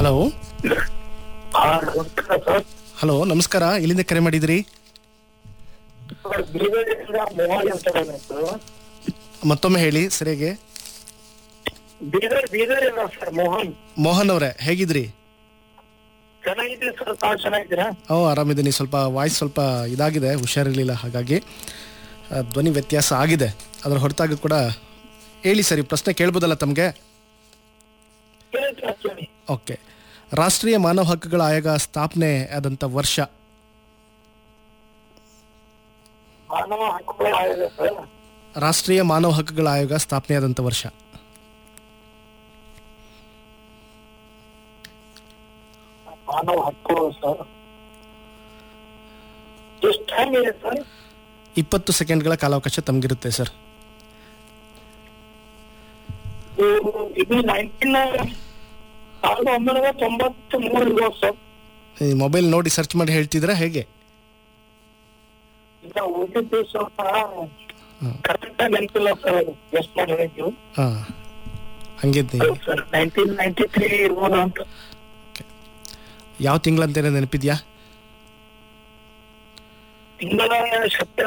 hello ಹಾ ನಮಸ್ಕಾರ sir hello ನಮಸ್ಕಾರ ಇಲ್ಲಿಂದ ಕರೆ ಮಾಡಿದ್ರಿ ಸರ್ ಬೀದರಿಂದ ಮೋಹನ್ ಅಂತ ಬಂದಿತ್ತು ಮತ್ತೊಮ್ಮೆ ಹೇಳಿ ಸರಿಯಾಗಿ ಬೀದರ್ ಬೀದರ್ ಇಲ್ಲ ಸರ್ ಮೋಹನ್ ಮೋಹನ್ ಅವರೇ ಹೇಗಿದ್ರಿ ಚೆನ್ನಾಗಿದ್ದೀರಿ ಸರ್ ತಾವು ಚೆನ್ನಾಗಿದ್ದೀರಾ ಓ ಆರಾಮಿದ್ದೀನಿ ಸ್ವಲ್ಪ ವಾಯ್ಸ್ ಸ್ವಲ್ಪ ಇದಾಗಿದೆ ಹುಷಾರಿರಲಿಲ್ಲ ಹಾಗಾಗಿ ಆ, ಧ್ವನಿ ವ್ಯತ್ಯಾಸ ಆಗಿದೆ ಅದರ ಹೊರತಾಗಿ ಕೂಡ ಹೇಳಿ ಸರಿ ಪ್ರಶ್ನೆ ಕೇಳ್ಬೋದಲ್ಲ ತಮಗೆ ಕೇಳಿ ಸರ್ ಕೇಳಿ ಓಕೆ ರಾಷ್ಟ್ರೀಯ ಮಾನವ ಹಕ್ಕುಗಳ ಆಯೋಗ ಸ್ಥಾಪನೆ ಆದಂಥ ವರ್ಷ ಮಾನವ ಹಕ್ಕುಗಳ ಆಯೋಗ ಸರ್ ರಾಷ್ಟ್ರೀಯ ಮಾನವ ಹಕ್ಕುಗಳ ಆಯೋಗ ಸ್ಥಾಪನೆ ಆದಂಥ ವರ್ಷ ಮಾನವ ಹಕ್ಕುಗಳು ಸರ್ ಎಷ್ಟು ಟೈಮ್ ಇದೆ ಸರ್ ಇಪ್ಪತ್ತು ಸೆಕೆಂಡ್ಗಳ ಕಾಲಾವಕಾಶ ತಮಗಿರುತ್ತೆ ಸರ್ ಇದು- ಇದು ನೈನ್ಟೀನ್ ಸಾವಿರದ ಒಂಬೈನೂರ ತೊಂಬತ್ತು ಮೂರು ಇರ್ಬೋದು ಸರ್ ಈ ಮೊಬೈಲ್ ನೋಡಿ ಸರ್ಚ್ ಮಾಡಿ ಹೇಳ್ತಿದ್ರಾ ಹೇಗೆ ಈಗ ಓದಿದ್ದು ಸ್ವಲ್ಪ ಕರೆಕ್ಟ್ ಆಗಿ ನೆನಪಿಲ್ಲ ಸರ್ ಅದು ಎಷ್ಟು ಮಾಡಿ ಹೇಳಿದ್ದು ಹಾಂ ಹಂಗಿದ್ನಿ ಸರ್ ನೈನ್ಟೀನ್ ನೈನ್ಟಿ ತ್ರೀ ಇರ್ಬೋದು ಅಂತ ಯಾವ ತಿಂಗಳಂತೇನೆ ನೆನಪಿದ್ಯಾ ತಿಂಗಳ ಸೆಪ್ಟೆಂಬರ್